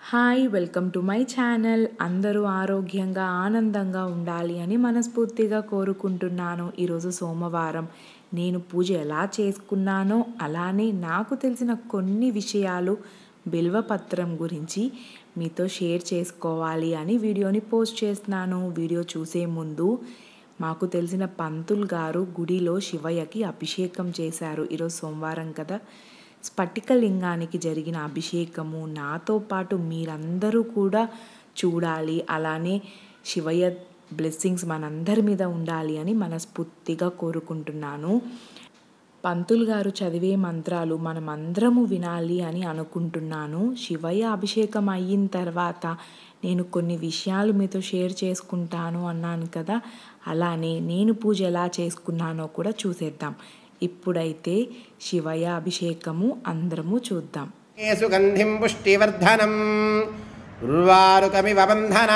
hi welcome to my channel అందరూ ఆరోగ్యంగా ఆనందంగా ఉండాలి అని మనస్ఫూర్తిగా కోరుకుంటున్నాను ఈరోజు సోమవారం నేను పూజ ఎలా చేసుకున్నానో అలానే నాకు తెలిసిన కొన్ని విషయాలు బిల్వపత్రం గురించి మీతో షేర్ చేసుకోవాలి అని వీడియోని పోస్ట్ చేస్తున్నాను వీడియో చూసే ముందు మాకు తెలిసిన పంతులు గారు గుడిలో శివయ్యకి అభిషేకం చేశారు ఈరోజు సోమవారం కదా స్ఫటికలింగానికి జరిగిన అభిషేకము నాతో పాటు మీరందరూ కూడా చూడాలి అలానే శివయ్య బ్లెస్సింగ్స్ మనందరి మీద ఉండాలి అని మనస్ఫూర్తిగా కోరుకుంటున్నాను పంతులు గారు చదివే మంత్రాలు మనమందరము వినాలి అని అనుకుంటున్నాను శివయ్య అభిషేకం అయిన తర్వాత నేను కొన్ని విషయాలు మీతో షేర్ చేసుకుంటాను అన్నాను కదా అలానే నేను పూజ ఎలా చేసుకున్నానో కూడా చూసేద్దాం ఇప్పుడైతే శివయ్య అభిషేకము అందరము చూద్దాం సుగంధిం పుష్టివర్ధనం ఉర్వారుకమివ బంధనా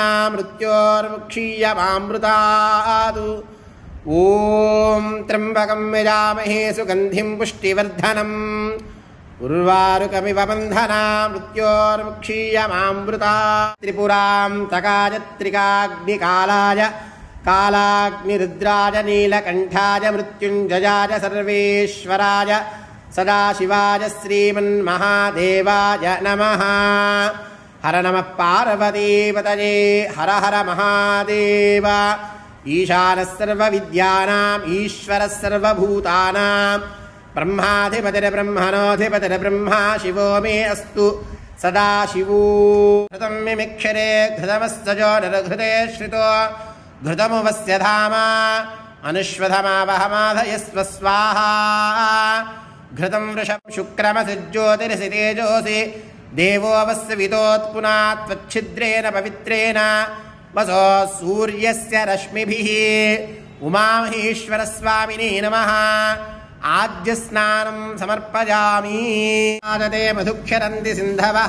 మృత్యోర్ముక్షీయమామృతాదు ఓం త్ర్యంబకం యజామహే సుగంధిం పుష్టివర్ధనం ఉర్వారుకమివ బంధనా మృత్యోర్ముక్షీయమామృతా త్రిపురాం తకాయ త్రికాగ్నికాలాయ కాలాగ్నిరుద్రాయ నీలకంఠాయ మృత్యుంజయాయ సర్వేశ్వరాయ సదాశివాయ శ్రీమన్మహాదేవాయ నమ హర నమ పార్వతీపతయే హర హర మహాదేవ ఈశానः సర్వవిద్యానాం ఈశ్వరः సర్వభూతానాం బ్రహ్మాధిపతిర్బ్రహ్మణోధిపతిర్బ్రహ్మా శివో మే అస్తు సదాశివో ఘృతం మిమిక్షరే ఘృతమస్తజో నరఘృతే శ్రితో घृतमुवस्य धाम अनुश्वधमावहमाधयस्व स्वाहा घृतं वृषं शुक्रमसि ज्योतिरसि तेजोसि देवोऽवस्वितोत्पुना त्वच्छिद्रेण पवित्रेण वसो सूर्यस्य रश्मिभिः उमामहेश्वरस्वामिने नमः आद्यस्नानं समर्पयामि आदते मधुक्षरन्ति सिन्धवः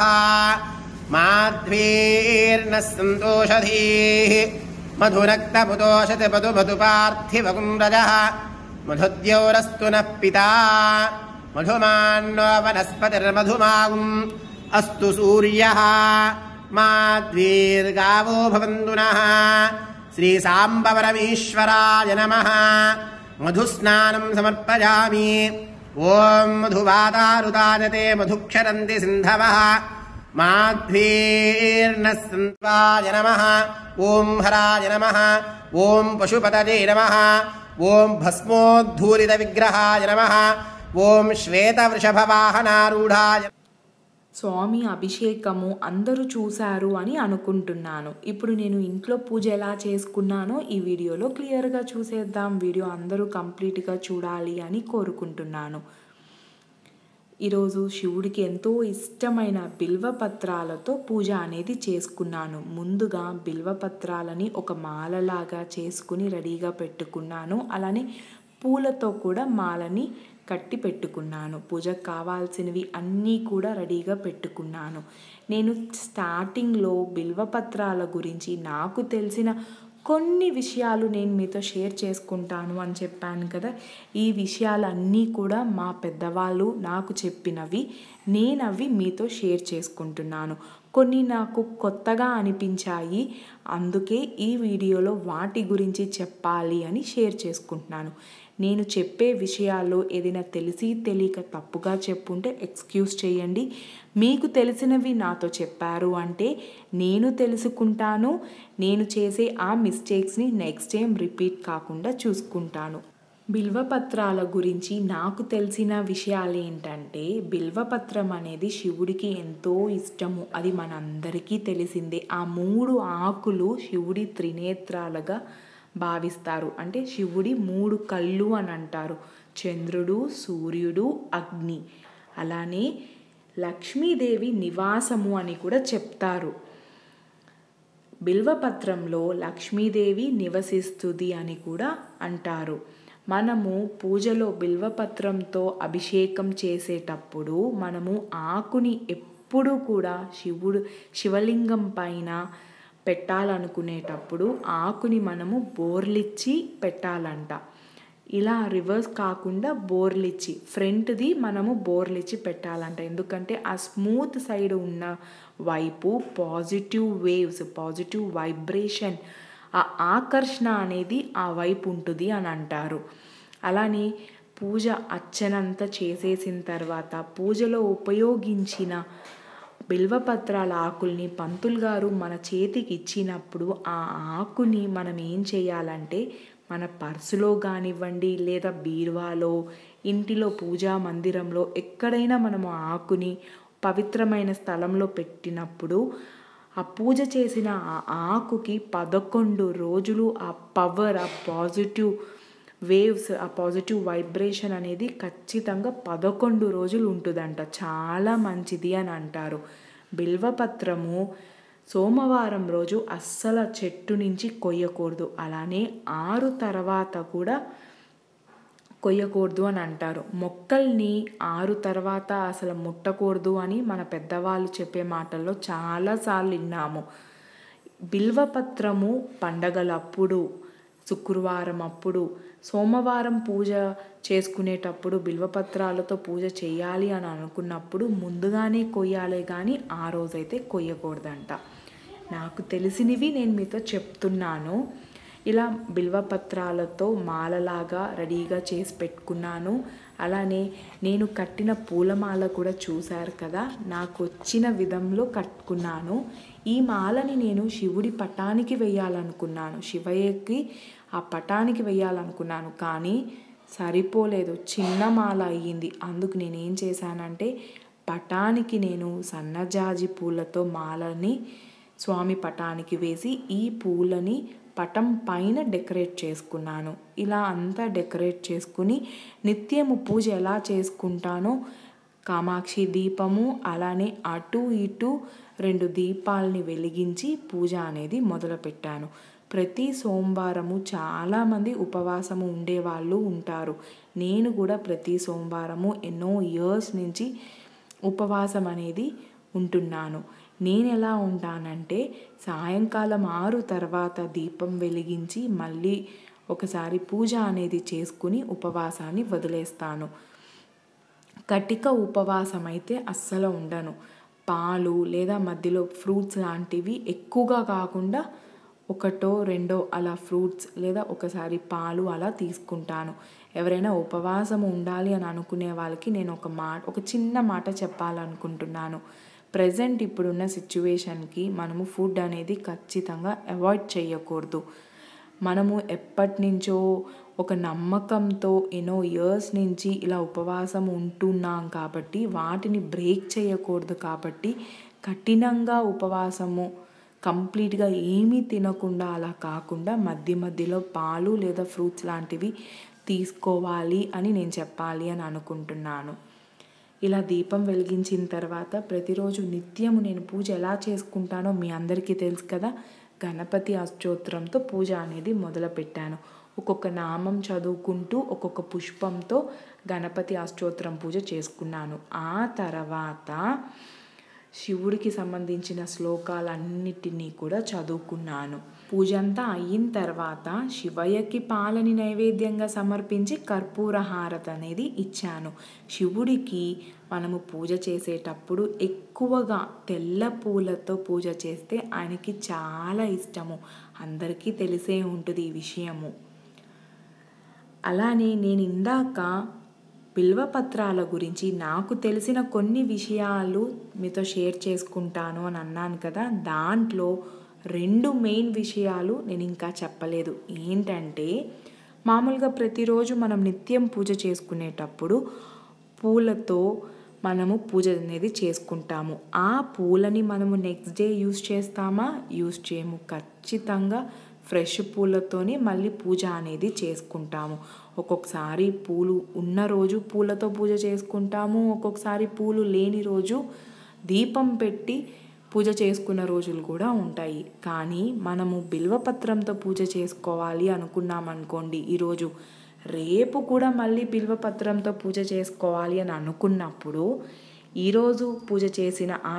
माध्वीर्नः सन्तोषधीः मधुरक्तमुदोषति मधु मधुपार्थिवकुम्रजः मधुद्यौरस्तु नः पिता मधुमान्नो वनस्पतिर्मधुमागुम् अस्तु सूर्यः माद्वीर्गावो भवन्तु नः श्रीसाम्बवरमीश्वराय नमः मधुस्नानं समर्पयामि ॐ मधुवातारुदायते मधुक्षरन्ति सिन्धवः माध्वीर्नः सन्त्वाय नमः ॐ हराय नमः ॐ पशुपतये नमः ॐ भस्मोद्धूलितविग्रहाय नमः ॐ श्वेतवृषभवाहनारूढाय స్వామి అభిషేకము అందరూ చూశారు అని అనుకుంటున్నాను ఇప్పుడు నేను ఇంట్లో పూజ ఎలా చేసుకున్నానో ఈ వీడియోలో క్లియర్గా చూసేద్దాం వీడియో అందరూ కంప్లీట్గా చూడాలి అని కోరుకుంటున్నాను ఈరోజు శివుడికి ఎంతో ఇష్టమైన బిల్వపత్రాలతో పూజ అనేది చేసుకున్నాను ముందుగా బిల్వపత్రాలని ఒక మాలలాగా చేసుకుని రెడీగా పెట్టుకున్నాను అలానే పూలతో కూడా మాలని కట్టి పెట్టుకున్నాను పూజకు కావాల్సినవి అన్నీ కూడా రెడీగా పెట్టుకున్నాను నేను స్టార్టింగ్లో బిల్వపత్రాల గురించి నాకు తెలిసిన కొన్ని విషయాలు నేను మీతో షేర్ చేసుకుంటాను అని చెప్పాను కదా ఈ విషయాలన్నీ కూడా మా పెద్దవాళ్ళు నాకు చెప్పినవి నేను అవి మీతో షేర్ చేసుకుంటున్నాను కొన్ని నాకు కొత్తగా అనిపించాయి అందుకే ఈ వీడియోలో వాటి గురించి చెప్పాలి అని షేర్ చేసుకుంటున్నాను నేను చెప్పే విషయాల్లో ఏదైనా తెలిసి తెలియక తప్పుగా చెప్పుంటే ఎక్స్క్యూజ్ చేయండి మీకు తెలిసినవి నాతో చెప్పారు అంటే నేను తెలుసుకుంటాను నేను చేసే ఆ మిస్టేక్స్ని నెక్స్ట్ టైం రిపీట్ కాకుండా చూసుకుంటాను బిల్వపత్రాల గురించి నాకు తెలిసిన విషయాలు ఏంటంటే బిల్వపత్రం అనేది శివుడికి ఎంతో ఇష్టము అది మనందరికీ తెలిసిందే ఆ మూడు ఆకులు శివుడి త్రినేత్రాలుగా భావిస్తారు అంటే శివుడి మూడు కళ్ళు అని అంటారు చంద్రుడు సూర్యుడు అగ్ని అలానే లక్ష్మీదేవి నివాసము అని కూడా చెప్తారు బిల్వపత్రంలో లక్ష్మీదేవి నివసిస్తుంది అని కూడా అంటారు మనము పూజలో బిల్వపత్రంతో అభిషేకం చేసేటప్పుడు మనము ఆకుని ఎప్పుడు కూడా శివుడు శివలింగం పైన పెట్టాలనుకునేటప్పుడు ఆకుని మనము బోర్లిచ్చి పెట్టాలంట ఇలా రివర్స్ కాకుండా బోర్లిచ్చి ఫ్రంట్ది మనము బోర్లిచ్చి పెట్టాలంట ఎందుకంటే ఆ స్మూత్ సైడ్ ఉన్న వైపు పాజిటివ్ వేవ్స్ పాజిటివ్ వైబ్రేషన్ ఆ ఆకర్షణ అనేది ఆ వైపు ఉంటుంది అని అంటారు అలానే పూజ అర్చనంతా చేసేసిన తర్వాత పూజలో ఉపయోగించిన బిల్వపత్రాల ఆకుల్ని పంతులు గారు మన చేతికి ఇచ్చినప్పుడు ఆ ఆకుని మనం ఏం చేయాలంటే మన పర్సులో కానివ్వండి లేదా బీరువాలో ఇంటిలో పూజా మందిరంలో ఎక్కడైనా మనము ఆకుని పవిత్రమైన స్థలంలో పెట్టినప్పుడు ఆ పూజ చేసిన ఆ ఆకుకి పదకొండు రోజులు ఆ పవర్ ఆ పాజిటివ్ వేవ్స్ ఆ పాజిటివ్ వైబ్రేషన్ అనేది ఖచ్చితంగా పదకొండు రోజులు ఉంటుందంట చాలా మంచిది అని అంటారు బిల్వపత్రము సోమవారం రోజు అస్సలు చెట్టు నుంచి కొయ్యకూడదు అలానే ఆరు తర్వాత కూడా కొయ్యకూడదు అని అంటారు మొక్కల్ని ఆరు తర్వాత అసలు ముట్టకూడదు అని మన పెద్దవాళ్ళు చెప్పే మాటల్లో చాలాసార్లు విన్నాము బిల్వపత్రము పండగలప్పుడు శుక్రవారం అప్పుడు సోమవారం పూజ చేసుకునేటప్పుడు బిల్వపత్రాలతో పూజ చేయాలి అని అనుకున్నప్పుడు ముందుగానే కొయ్యాలి కానీ ఆ రోజైతే కొయ్యకూడదంట నాకు తెలిసినవి నేను మీతో చెప్తున్నాను ఇలా బిల్వపత్రాలతో మాలలాగా రెడీగా చేసి పెట్టుకున్నాను అలానే నేను కట్టిన పూలమాల కూడా చూశారు కదా నాకు వచ్చిన విధంలో కట్టుకున్నాను ఈ మాలని నేను శివుడి పటానికి వేయాలనుకున్నాను శివయ్యకి ఆ పటానికి వేయాలనుకున్నాను కానీ సరిపోలేదు చిన్న మాల అయ్యింది అందుకు నేను ఏం చేశానంటే పటానికి నేను సన్నజాజి పూలతో మాలని స్వామి పటానికి వేసి ఈ పూలని పటం పైన డెకరేట్ చేసుకున్నాను ఇలా అంతా డెకరేట్ చేసుకుని నిత్యము పూజ ఎలా చేసుకుంటానో కామాక్షి దీపము అలానే అటు ఇటు రెండు దీపాలని వెలిగించి పూజ అనేది మొదలుపెట్టాను ప్రతి సోమవారము చాలామంది ఉపవాసము ఉండేవాళ్ళు ఉంటారు నేను కూడా ప్రతి సోమవారము ఎన్నో ఇయర్స్ నుంచి ఉపవాసం అనేది ఉంటున్నాను నేను ఎలా ఉంటానంటే సాయంకాలం ఆరు తర్వాత దీపం వెలిగించి మళ్ళీ ఒకసారి పూజ అనేది చేసుకుని ఉపవాసాన్ని వదిలేస్తాను కటిక ఉపవాసం అయితే అస్సలు ఉండను పాలు లేదా మధ్యలో ఫ్రూట్స్ లాంటివి ఎక్కువగా కాకుండా ఒకటో రెండో అలా ఫ్రూట్స్ లేదా ఒకసారి పాలు అలా తీసుకుంటాను ఎవరైనా ఉపవాసం ఉండాలి అని అనుకునే వాళ్ళకి నేను ఒక మాట ఒక చిన్న మాట చెప్పాలనుకుంటున్నాను ప్రజెంట్ ఇప్పుడున్న సిచ్యువేషన్కి మనము ఫుడ్ అనేది ఖచ్చితంగా అవాయిడ్ చేయకూడదు మనము ఎప్పటి నుంచో ఒక నమ్మకంతో ఎన్నో ఇయర్స్ నుంచి ఇలా ఉపవాసం ఉంటున్నాం కాబట్టి వాటిని బ్రేక్ చేయకూడదు కాబట్టి కఠినంగా ఉపవాసము కంప్లీట్గా ఏమీ తినకుండా అలా కాకుండా మధ్య మధ్యలో పాలు లేదా ఫ్రూట్స్ లాంటివి తీసుకోవాలి అని నేను చెప్పాలి అని అనుకుంటున్నాను ఇలా దీపం వెలిగించిన తర్వాత ప్రతిరోజు నిత్యము నేను పూజ ఎలా చేసుకుంటానో మీ అందరికీ తెలుసు కదా గణపతి అష్టోత్తరంతో పూజ అనేది మొదలుపెట్టాను ఒక్కొక్క నామం చదువుకుంటూ ఒక్కొక్క పుష్పంతో గణపతి అష్టోత్తరం పూజ చేసుకున్నాను ఆ తర్వాత శివుడికి సంబంధించిన శ్లోకాలన్నిటినీ కూడా చదువుకున్నాను పూజ అంతా అయిన తర్వాత శివయ్యకి పాలని నైవేద్యంగా సమర్పించి కర్పూర హారతి అనేది ఇచ్చాను శివుడికి మనము పూజ చేసేటప్పుడు ఎక్కువగా తెల్ల పూలతో పూజ చేస్తే ఆయనకి చాలా ఇష్టము అందరికీ తెలిసే ఉంటుంది ఈ విషయము అలానే నేను ఇందాక బిల్వపత్రాల గురించి నాకు తెలిసిన కొన్ని విషయాలు మీతో షేర్ చేసుకుంటాను అని అన్నాను కదా దాంట్లో రెండు మెయిన్ విషయాలు నేను ఇంకా చెప్పలేదు ఏంటంటే మామూలుగా ప్రతిరోజు మనం నిత్యం పూజ చేసుకునేటప్పుడు పూలతో మనము పూజ అనేది చేసుకుంటాము ఆ పూలని మనము నెక్స్ట్ డే యూస్ చేస్తామా యూస్ చేయము ఖచ్చితంగా ఫ్రెష్ పూలతోనే మళ్ళీ పూజ అనేది చేసుకుంటాము ఒక్కొక్కసారి పూలు ఉన్న రోజు పూలతో పూజ చేసుకుంటాము ఒక్కొక్కసారి పూలు లేని రోజు దీపం పెట్టి పూజ చేసుకున్న రోజులు కూడా ఉంటాయి కానీ మనము బిల్వపత్రంతో పూజ చేసుకోవాలి అనుకున్నాం అనుకోండి ఈరోజు రేపు కూడా మళ్ళీ బిల్వపత్రంతో పూజ చేసుకోవాలి అని అనుకున్నప్పుడు ఈరోజు పూజ చేసిన ఆ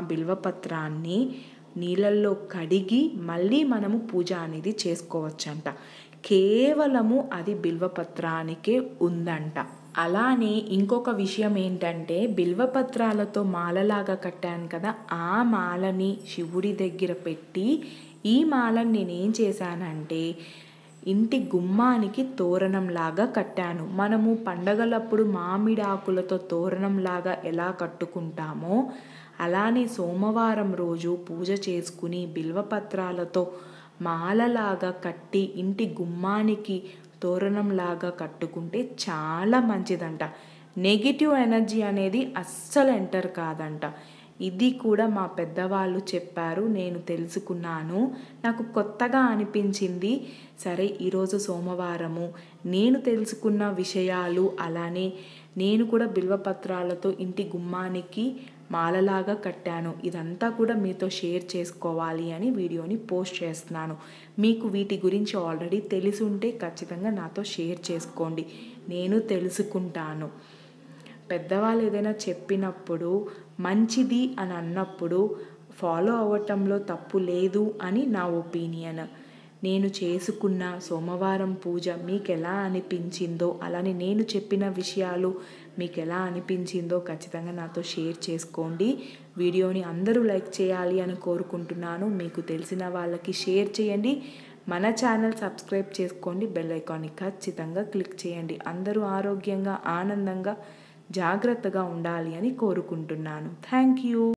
బిల్వపత్రాన్ని నీళ్ళల్లో కడిగి మళ్ళీ మనము పూజ అనేది చేసుకోవచ్చంట కేవలము అది బిల్వపత్రానికే ఉందంట అలానే ఇంకొక విషయం ఏంటంటే బిల్వపత్రాలతో మాలలాగా కట్టాను కదా ఆ మాలని శివుడి దగ్గర పెట్టి ఈ మాలని నేనేం చేశానంటే ఇంటి గుమ్మానికి తోరణంలాగా కట్టాను మనము పండగలప్పుడు మామిడి ఆకులతో తోరణంలాగా ఎలా కట్టుకుంటామో అలానే సోమవారం రోజు పూజ చేసుకుని బిల్వపత్రాలతో మాలలాగా కట్టి ఇంటి గుమ్మానికి తోరణంలాగా కట్టుకుంటే చాలా మంచిదంట నెగిటివ్ ఎనర్జీ అనేది అస్సలు ఎంటర్ కాదంట ఇది కూడా మా పెద్దవాళ్ళు చెప్పారు నేను తెలుసుకున్నాను నాకు కొత్తగా అనిపించింది సరే ఈరోజు సోమవారము నేను తెలుసుకున్న విషయాలు అలానే నేను కూడా బిల్వపత్రాలతో ఇంటి గుమ్మానికి మాలలాగా కట్టాను ఇదంతా కూడా మీతో షేర్ చేసుకోవాలి అని వీడియోని పోస్ట్ చేస్తున్నాను మీకు వీటి గురించి ఆల్రెడీ తెలిసి ఉంటే ఖచ్చితంగా నాతో షేర్ చేసుకోండి నేను తెలుసుకుంటాను పెద్దవాళ్ళు ఏదైనా చెప్పినప్పుడు మంచిది అని అన్నప్పుడు ఫాలో అవ్వటంలో తప్పు లేదు అని నా ఒపీనియన్ నేను చేసుకున్న సోమవారం పూజ మీకు ఎలా అనిపించిందో అలానే నేను చెప్పిన విషయాలు మీకు ఎలా అనిపించిందో ఖచ్చితంగా నాతో షేర్ చేసుకోండి వీడియోని అందరూ లైక్ చేయాలి అని కోరుకుంటున్నాను మీకు తెలిసిన వాళ్ళకి షేర్ చేయండి మన ఛానల్ సబ్స్క్రైబ్ చేసుకోండి బెల్ ఐకాన్ని ఖచ్చితంగా క్లిక్ చేయండి అందరూ ఆరోగ్యంగా ఆనందంగా జాగ్రత్తగా ఉండాలి అని కోరుకుంటున్నాను థ్యాంక్ యూ